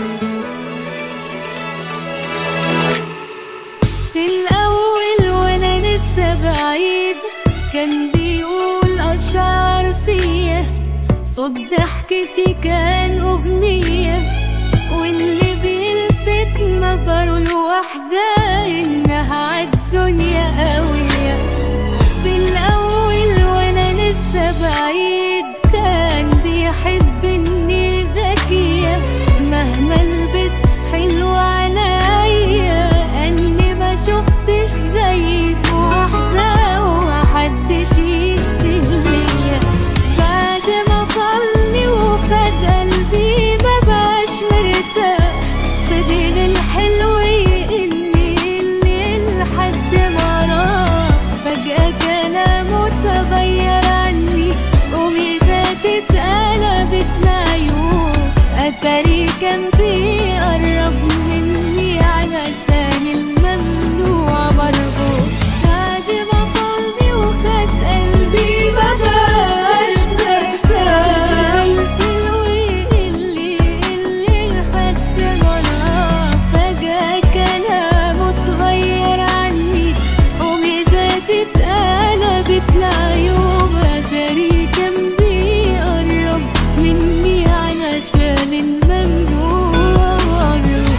في الأول وأنا لسه بعيد كان بيقول أشعار فيا صوت ضحكتي كان أغنية واللي بيلفت نظره الوحدة إنها عالدنيا قوية في الأول وأنا لسه بعيد كان بيحب إني ذكية مهما البس حلو عليا قال لي ما شفتش زيك واحدة ومحدش يشبه ليا بعد ما طلي وخد قلبي ما بقاش مرتاح فضل الحلو يقلي اللي لحد ما راح فجأة كلامه اتغير عني وميزاتي اتقلبت معيوب أتاري كان بيقرب مني علشان الممنوع مرغوب بعد ما طلني وخد قلبي ما بقاش مرتاح الحلو يقلي اللي لحد ما راح فجأة كلامه اتغير عني وميزاتي اتقلبت لعيوب أتاري كان بيقرب مني علشان الممنوع مرغوب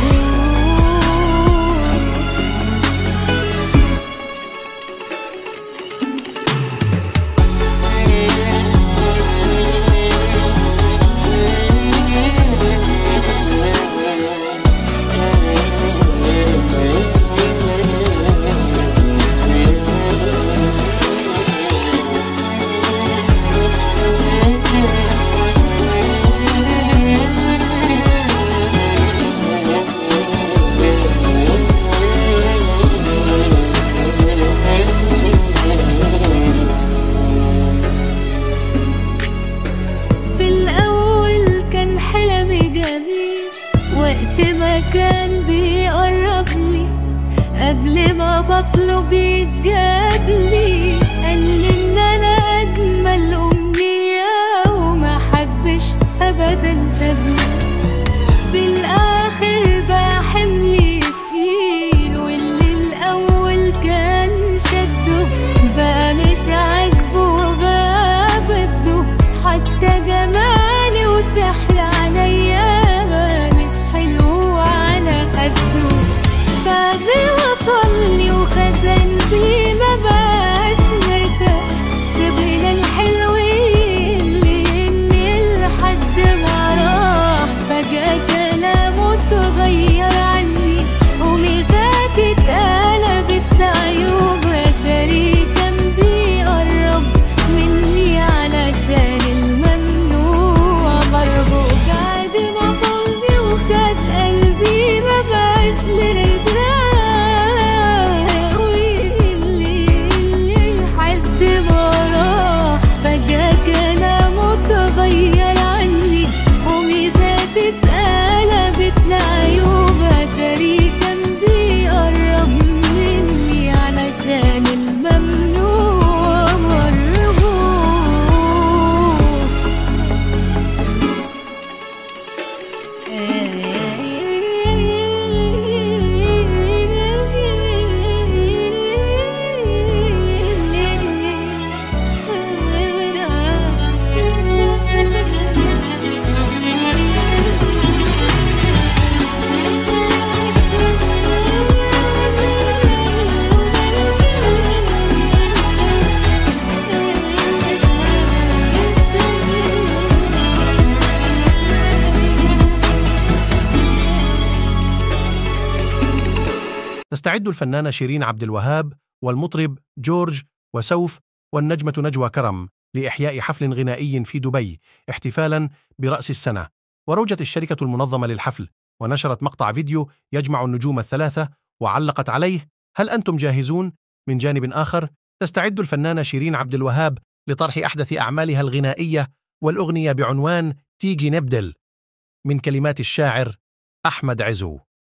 في الأول كان حلمي جميل وقت ما كان بيقرب لي قبل ما بطلب يتجاب لي قال لي إن أنا أجمل أمنية وما حبش أبدا تبني في الآخر بقى حملي تقيل واللي الأول كان شده بقى مش عاجبه وبقى بده حتى جمالي وسحر عليا بقى مش حلو على خده بعد ما طلي وخد قلبي ما بقاش مرتاح قبل الحلو اللي اللي لحد ما راح فجأة كلامه اتغير عني وميزاتي اتقلبت عيوب أتاري كان بيقرب مني علشان الممنوع مرغوب بعد ما طلبي وخد قلبي ما بقاش مرتاح واللي اللي لحد ما راح فجأة كلامه اتغير عني وميزاتي اتقلبت لعيوب أتاري كان بيقرب مني علشان الممنوع مرغوب تستعد الفنانة شيرين عبد الوهاب والمطرب جورج وسوف والنجمة نجوى كرم لإحياء حفل غنائي في دبي احتفالا برأس السنة وروجت الشركة المنظمة للحفل ونشرت مقطع فيديو يجمع النجوم الثلاثة وعلقت عليه هل أنتم جاهزون؟ من جانب آخر تستعد الفنانة شيرين عبد الوهاب لطرح أحدث أعمالها الغنائية والأغنية بعنوان تيجي نبدل من كلمات الشاعر أحمد عزو